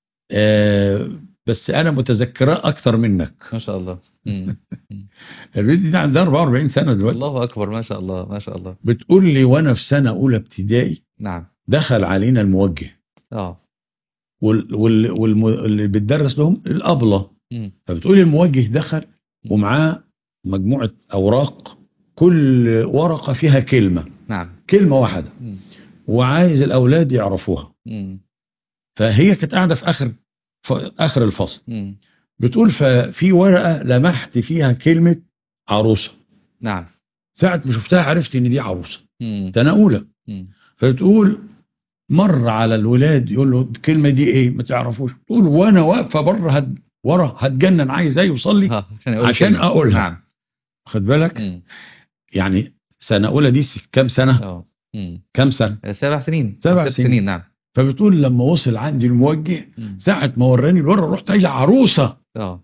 آه، بس أنا متذكراه أكتر منك ما شاء الله مم. البنت دي عندها 44 سنة دلوقتي الله اكبر ما شاء الله ما شاء الله بتقول لي وأنا في سنة أولى ابتدائي نعم دخل علينا الموجه اه وال- وال- والم- واللي بتدرس لهم الأبلة مم. فبتقول الموجه دخل ومعاه مجموعة أوراق كل ورقة فيها كلمة نعم كلمة واحدة مم. وعايز الأولاد يعرفوها مم. فهي كانت قاعدة في آخر في آخر الفصل مم. بتقول ففي ورقة لمحت فيها كلمة عروسة نعم ساعة ما شفتها عرفت إن دي عروسة مم. سنة أولى مم. فبتقول مر على الولاد يقول له الكلمة دي إيه ما تعرفوش تقول وأنا واقفة بره هد ورا هتجنن عايز إيه يوصل لي ها، عشان يقول عشان كلمة. أقولها نعم خد بالك مم. يعني سنة أولى دي س- كام سنة اه مم. كام سنة سبع سنين سبع ست سنين. سنين نعم فبتقول لما وصل عندي الموجه مم. ساعة ما وراني الورقة رحت قايل عروسة اه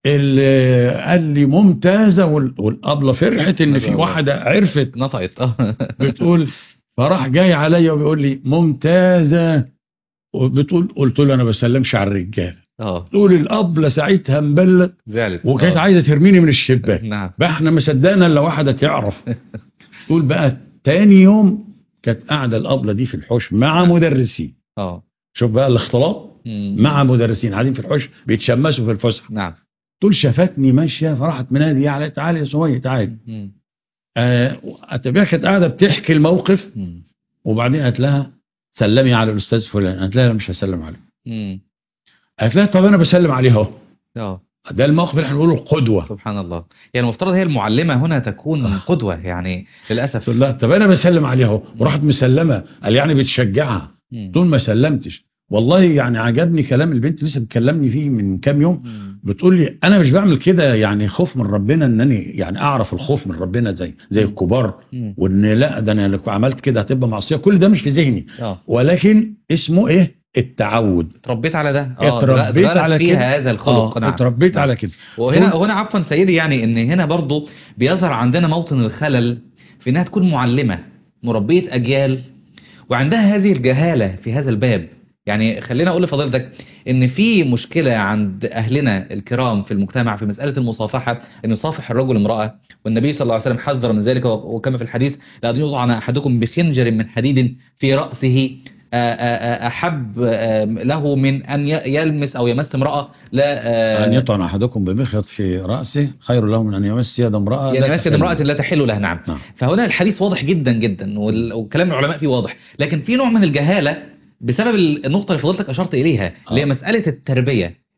اللي قال لي ممتازة وال- والأبلة فرحت إن ما في شاء الله. واحدة عرفت نطقت اه بتقول فراح جاي عليا وبيقول لي ممتازة وبتقول قلت له أنا بسلمش على الرجال اه تقول الأبلة ساعتها مبلت زعلت وكانت آه. عايزة ترميني من الشباك نعم بقى احنا ما صدقنا الا واحدة تعرف تقول بقى تاني يوم كانت قاعدة الأبلة دي في الحوش مع مدرسين اه شوف بقى الاختلاط مم. مع مدرسين قاعدين في الحوش بيتشمسوا في الفسحه نعم تقول شافتني ماشيه فراحت منادي علي تعالي يا سميه تعالي مم. آه اتبعها كانت قاعده بتحكي الموقف مم. وبعدين قالت لها سلمي على الاستاذ فلان قالت لها لا مش هسلم عليه مم. قالت لها طب انا بسلم عليه اهو اه ده الموقف اللي احنا بنقوله قدوه سبحان الله يعني المفترض هي المعلمة هنا تكون قدوة يعني للأسف تقول لها طب انا بسلم عليه اهو وراحت مسلمه قال يعني بتشجعها مم. طول ما سلمتش والله يعني عجبني كلام البنت لسه بتكلمني فيه من كام يوم مم. بتقول لي انا مش بعمل كده يعني خوف من ربنا انني يعني اعرف الخوف من ربنا زي زي مم. الكبار مم. وان لا ده انا لو عملت كده هتبقى معصيه كل ده مش في ذهني اه ولكن اسمه ايه التعود اتربيت على ده اه اتربيت اتغرس على فيها كده. هذا الخلق اه نعم. اتربيت نعم. على كده وهنا قول- هنا عفوا سيدي يعني ان هنا برضو بيظهر عندنا موطن الخلل في انها تكون معلمة مربية اجيال وعندها هذه الجهالة في هذا الباب يعني خلينا اقول لفضيلتك ان في مشكلة عند اهلنا الكرام في المجتمع في مسألة المصافحة ان يصافح الرجل امرأة والنبي صلى الله عليه وسلم حذر من ذلك وكما في الحديث لا يطعن احدكم بخنجر من حديد في رأسه آه، آه، آه، احب آه، له من ان ي- يلمس او يمس امرأة لا آه، ان يطعن احدكم بمخيط في راسه خير له من ان يمس يد امراه يعني لا يمس تحل امرأة له. لا تحل له نعم نعم. فهنا الحديث واضح جدا جدا وال- وكلام العلماء فيه واضح لكن في نوع من الجهالة بسبب النقطة اللي فضلتك أشرت إليها اللي هي آه. مسألة التربية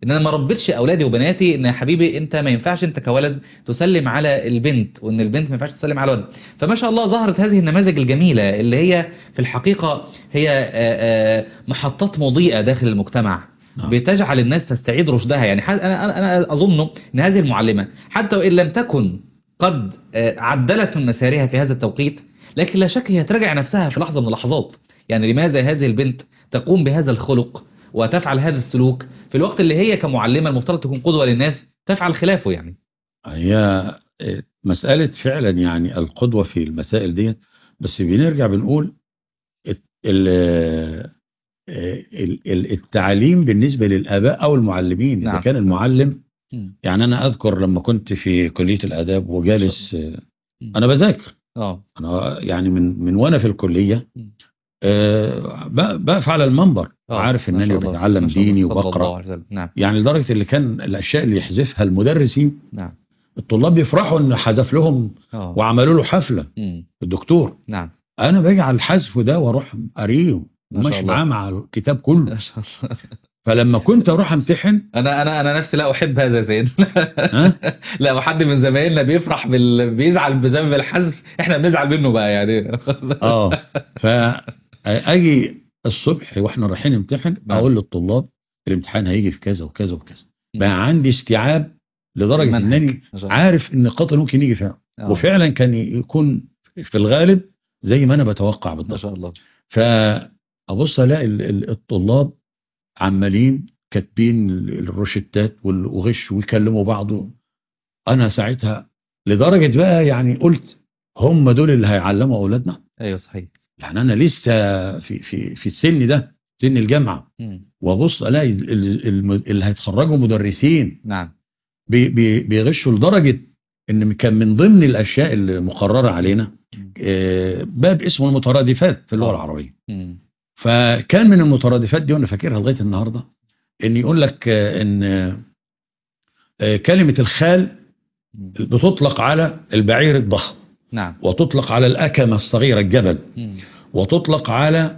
ان انا ما ربيتش اولادي وبناتي ان يا حبيبي انت ما ينفعش انت كولد تسلم على البنت وان البنت ما ينفعش تسلم على الولد فما شاء الله ظهرت هذه النماذج الجميله اللي هي في الحقيقه هي آه، آه، محطات مضيئه داخل المجتمع نعم. بتجعل الناس تستعيد رشدها يعني ح- انا انا انا اظن ان هذه المعلمه حتى وان لم تكن قد آه، عدلت من مسارها في هذا التوقيت لكن لا شك هي تراجع نفسها في لحظه من اللحظات يعني لماذا هذه البنت تقوم بهذا الخلق وتفعل هذا السلوك في الوقت اللي هي كمعلمه المفترض تكون قدوه للناس تفعل خلافه يعني هي مسألة فعلا يعني القدوة في المسائل دي بس بنرجع بنقول الت- ال- ال- ال- التعليم بالنسبة للآباء أو المعلمين إذا نعم. كان المعلم يعني أنا أذكر لما كنت في كلية الآداب وجالس أنا بذاكر اه أنا يعني من من وأنا في الكلية مم. آه، ب- بقف على المنبر آه، عارف ما إن شاء أنا الله، بتعلم ما شاء الله، ديني صلى الله وبقرأ عليه وسلم. نعم يعني لدرجة اللي كان الأشياء اللي يحذفها المدرسين نعم الطلاب بيفرحوا إن حذف لهم اه وعملوا له حفلة مم. الدكتور نعم انا باجي على الحذف ده واروح قاريه ما شاء وماشي الله. معاه مع الكتاب كله ما شاء الله فلما كنت اروح امتحن انا انا انا نفسي لا احب هذا زين ها لا وحد من زمايلنا بيفرح بال... بيزعل بسبب الحذف احنا بنزعل منه بقى يعني اه فاجي الصبح واحنا رايحين نمتحن نعم. اقول للطلاب الامتحان هيجي في كذا وكذا وكذا مم. بقى عندي استيعاب لدرجه منهج. انني ما شاء الله. عارف ان القطر ممكن يجي فعلا آه. وفعلا كان يكون في الغالب زي ما انا بتوقع ما بالضبط شاء الله فابص الاقي ال- ال- الطلاب عمالين كاتبين ال- الروشتات وال- وغش ويكلموا بعض انا ساعتها لدرجه بقى يعني قلت هم دول اللي هيعلموا اولادنا ايوه صحيح يعني انا لسه في في في السن ده سن الجامعه مم. وابص الاقي ال- ال- الم- اللي هيتخرجوا مدرسين نعم بي- بي- بيغشوا لدرجه ان كان من ضمن الاشياء اللي مقرره علينا مم. آه، باب اسمه المترادفات في اللغه آه. العربيه مم. فكان من المترادفات دي وانا فاكرها لغايه النهارده ان يقول لك آه، ان آه، كلمه الخال مم. بتطلق على البعير الضخم نعم وتطلق على الاكمه الصغيره الجبل مم. وتطلق على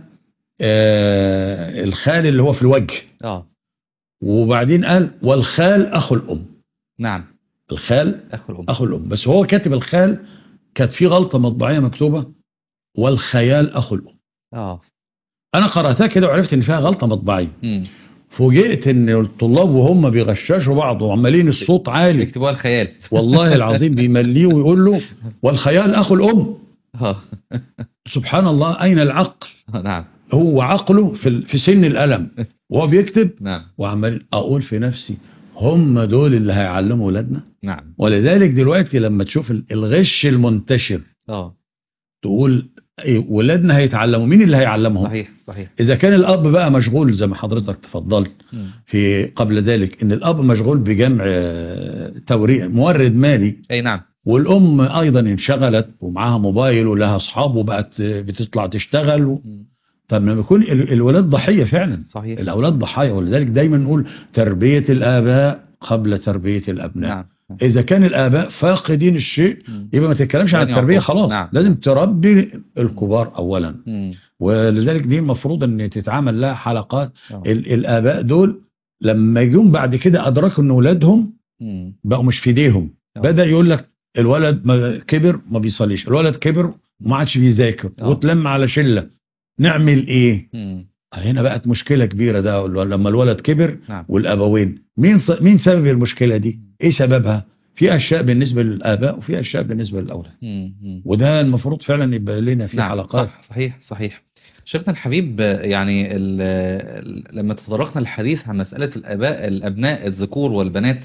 آه، الخال اللي هو في الوجه اه وبعدين قال والخال اخو الام نعم الخال اخو الام اخو الام بس هو كاتب الخال كانت في غلطه مطبعيه مكتوبه والخيال اخو الام اه انا قراتها كده وعرفت ان فيها غلطه مطبعيه مم. فوجئت ان الطلاب وهم بيغششوا بعض وعمالين الصوت عالي يكتبوها الخيال والله العظيم بيمليه ويقول له والخيال اخو الام اه سبحان الله اين العقل نعم هو عقله في ال- في سن الالم وهو بيكتب نعم وعمال اقول في نفسي هم دول اللي هيعلموا ولادنا نعم ولذلك دلوقتي لما تشوف ال- الغش المنتشر اه تقول إيه ولادنا هيتعلموا مين اللي هيعلمهم صحيح صحيح اذا كان الاب بقى مشغول زي ما حضرتك تفضلت مم. في قبل ذلك ان الاب مشغول بجمع آه، توريق مورد مالي اي نعم والام ايضا انشغلت ومعاها موبايل ولها اصحاب وبقت بتطلع تشتغل و... مم. فلما بيكون ال- الولاد ضحيه فعلا صحيح الاولاد ضحايا ولذلك دايما نقول تربيه الاباء قبل تربيه الابناء نعم اذا كان الاباء فاقدين الشيء مم. يبقى ما تتكلمش عن لن التربيه يعطوه. خلاص نعم. لازم تربي الكبار اولا مم. ولذلك دي المفروض ان تتعمل لها حلقات آه. ال- الاباء دول لما يجون بعد كده ادركوا ان اولادهم مم. بقوا مش في ايديهم آه. بدا يقول لك الولد ما كبر ما بيصليش الولد كبر وما عادش بيذاكر آه. وتلم على شله نعمل ايه مم. هنا بقت مشكله كبيره ده لما الولد كبر نعم والابوين مين ص- مين سبب المشكله دي ايه سببها في اشياء بالنسبه للاباء وفي اشياء بالنسبه للاولاد مم. مم. وده المفروض فعلا يبقى لنا في نعم حلقات صح صحيح صحيح شيخنا الحبيب يعني ال ال لما تطرقنا الحديث عن مسألة الآباء الأبناء الذكور والبنات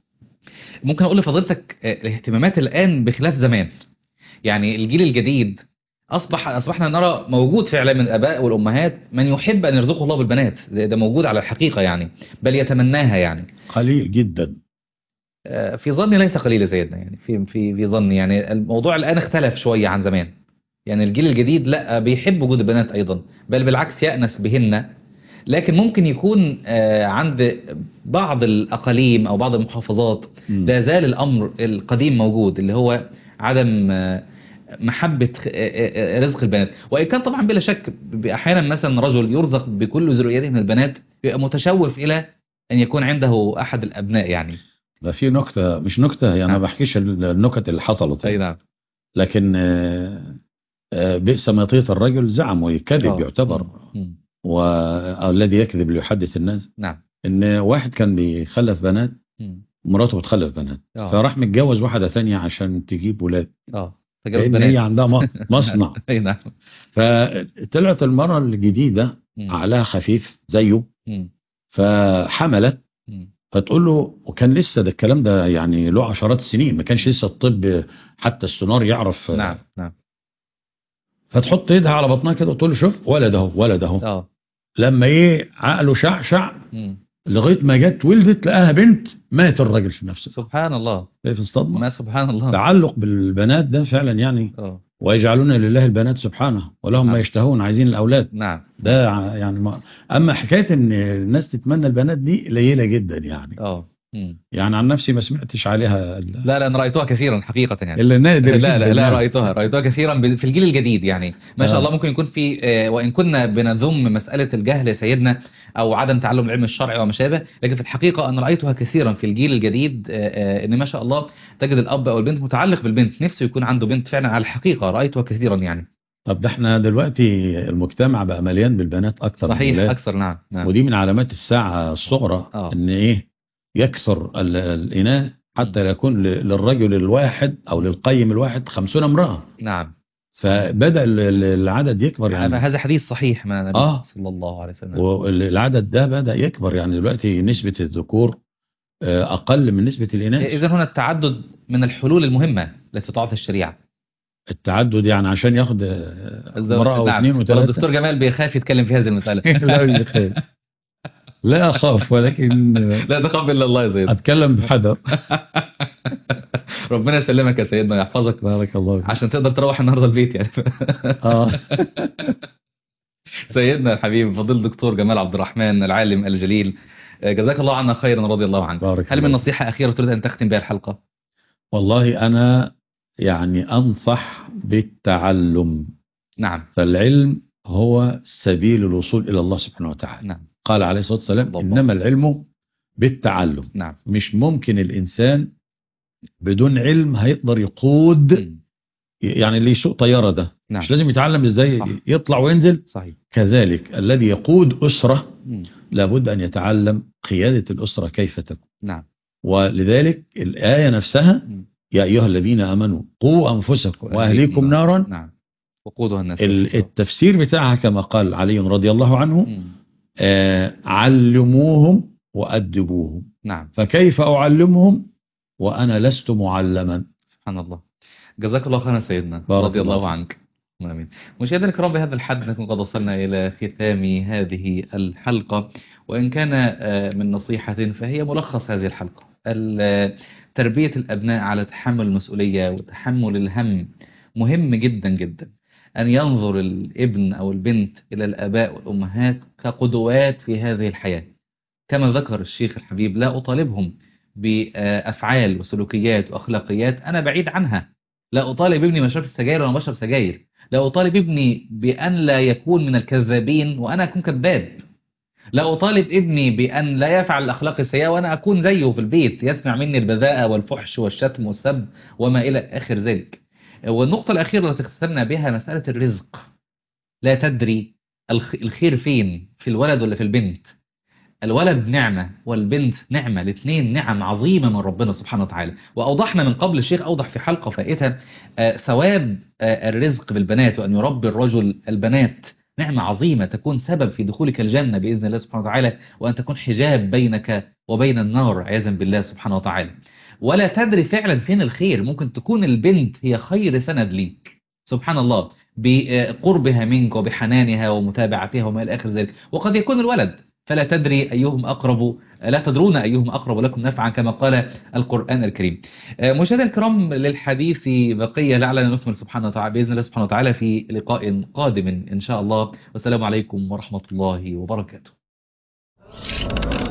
ممكن أقول لفضيلتك آه، الاهتمامات الآن بخلاف زمان يعني الجيل الجديد أصبح أصبحنا نرى موجود فعلا من الآباء والأمهات من يحب أن يرزقه الله بالبنات ده ده موجود على الحقيقة يعني بل يتمناها يعني قليل جدا آه، في ظني ليس قليل يا سيدنا يعني في في في ظني يعني الموضوع الآن اختلف شوية عن زمان يعني الجيل الجديد لا بيحب وجود البنات أيضا بل بالعكس يأنس بهن لكن ممكن يكون آه، عند بعض الأقاليم أو بعض المحافظات مم. لا زال الأمر القديم موجود اللي هو عدم آه، محبة آه، آه، آه، رزق البنات وإن كان طبعا بلا شك ب- أحيانا مثلا رجل يرزق بكل ذريته من البنات يبقى متشوف إلى أن يكون عنده أحد الأبناء يعني ده في نكته مش نكته يعني ما نعم. بحكيش النكت اللي حصلت أي نعم لكن آه، آه، بئس مطية الرجل زعم وكذب آه. يعتبر مم. والذي يكذب ليحدث الناس نعم ان واحد كان بيخلف بنات مم. مراته بتخلف بنات آه. فراح متجوز واحده ثانيه عشان تجيب ولاد اه فجاب لان هي البنات عندها م- مصنع أي نعم فطلعت المره الجديده مم. عقلها خفيف زيه مم. فحملت مم. فتقول له وكان لسه ده الكلام ده يعني له عشرات السنين ما كانش لسه الطب حتى السونار يعرف نعم نعم فتحط ايدها على بطنها كده وتقول له شوف ولد اهو ولد اهو اه لما ايه عقله شعشع مم. لغايه ما جت ولدت لقاها بنت مات الراجل في نفسه سبحان الله في الصدمه ما سبحان الله تعلق بالبنات ده فعلا يعني اه ويجعلون لله البنات سبحانه ولهم نعم. ما يشتهون عايزين الاولاد نعم ده ع- يعني ما اما حكايه ان الناس تتمنى البنات دي قليله جدا يعني اه مم. يعني عن نفسي ما سمعتش عليها ال- لا لا انا رايتها كثيرا حقيقه يعني الا نادر لا جداً لا لا يعني. رايتها رايتها كثيرا ب- في الجيل الجديد يعني ما شاء آه. الله ممكن يكون في آه، وان كنا بنذم مساله الجهل يا سيدنا او عدم تعلم العلم الشرعي وما شابه لكن في الحقيقه انا رايتها كثيرا في الجيل الجديد آه، آه، ان ما شاء الله تجد الاب او البنت متعلق بالبنت نفسه يكون عنده بنت فعلا على الحقيقه رايتها كثيرا يعني طب ده احنا دلوقتي المجتمع بقى مليان بالبنات اكتر من صحيح الولاد. اكثر نعم نعم ودي من علامات الساعه الصغرى آه. ان ايه يكثر ال- الاناث حتى يكون ل- للرجل الواحد او للقيم الواحد خمسون امراه نعم فبدا ال- ال- العدد يكبر يعني هذا حديث صحيح من النبي آه. صلى الله عليه وسلم والعدد ده بدا يكبر يعني دلوقتي نسبه الذكور آه، اقل من نسبه الاناث اذا هنا التعدد من الحلول المهمه التي تعطي الشريعه التعدد يعني عشان ياخد آه، الزواج- امراه نعم. واثنين ولا وثلاثه الدكتور جمال بيخاف يتكلم في هذه المساله لا بيتخيل. لا اخاف ولكن آه، لا تخاف الا الله يا سيدنا اتكلم بحذر ربنا يسلمك يا سيدنا ويحفظك بارك الله فيك عشان تقدر تروح النهارده البيت يعني اه سيدنا الحبيب فضيل الدكتور جمال عبد الرحمن العالم الجليل آه، جزاك الله عنا خيرا رضي الله عنك بارك هل من الله. نصيحه اخيره تريد ان تختم بها الحلقه والله انا يعني انصح بالتعلم نعم فالعلم هو سبيل الوصول الى الله سبحانه وتعالى نعم قال عليه الصلاه والسلام الله. انما العلم بالتعلم نعم مش ممكن الانسان بدون علم هيقدر يقود مم. يعني اللي يسوق طياره ده نعم مش لازم يتعلم ازاي صح. يطلع وينزل صحيح كذلك الذي يقود اسره مم. لابد ان يتعلم قياده الاسره كيف تكون نعم ولذلك الايه نفسها مم. يا ايها الذين امنوا قوا انفسكم وأهليكم واهليكم نارا نعم وقودها الناس ال- التفسير بتاعها كما قال علي رضي الله عنه مم. آه، علموهم وأدبوهم نعم فكيف أعلمهم وأنا لست معلما سبحان الله جزاك الله خيرا سيدنا بارك رضي الله الله عنك امين مشاهدينا الكرام بهذا الحد نكون قد وصلنا الى ختام هذه الحلقه وان كان آه، من نصيحه فهي ملخص هذه الحلقه ال- تربيه الابناء على تحمل المسؤوليه وتحمل الهم مهم جدا جدا ان ينظر الابن او البنت الى الاباء والامهات كقدوات في هذه الحياه كما ذكر الشيخ الحبيب لا اطالبهم بافعال وسلوكيات واخلاقيات انا بعيد عنها لا أطالب ابني مشرب السجاير وأنا بشرب سجاير لا أطالب ابني بأن لا يكون من الكذابين وأنا أكون كذاب لا أطالب ابني بأن لا يفعل الأخلاق السيئة وأنا أكون زيه في البيت يسمع مني البذاءة والفحش والشتم والسب وما إلى آخر ذلك والنقطة الأخيرة التي اختتمنا بها مسألة الرزق لا تدري الخ- الخير فين في الولد ولا في البنت الولد نعمة والبنت نعمة الاثنين نعم عظيمة من ربنا سبحانه وتعالى وأوضحنا من قبل الشيخ أوضح في حلقة فائتة آه، ثواب آه، الرزق بالبنات وأن يربي الرجل البنات نعمة عظيمة تكون سبب في دخولك الجنة بإذن الله سبحانه وتعالى وأن تكون حجاب بينك وبين النار عياذا بالله سبحانه وتعالى ولا تدري فعلا فين الخير ممكن تكون البنت هي خير سند ليك سبحان الله بقربها منك وبحنانها ومتابعتها وما إلى آخر ذلك وقد يكون الولد فلا تدري أيهم أقرب لا تدرون أيهم أقرب لكم نفعا كما قال القرآن الكريم آه، مشاهدينا الكرام للحديث بقية لعلنا نكمل سبحانه وتعالى بإذن الله سبحانه وتعالى في لقاء قادم إن شاء الله والسلام عليكم ورحمة الله وبركاته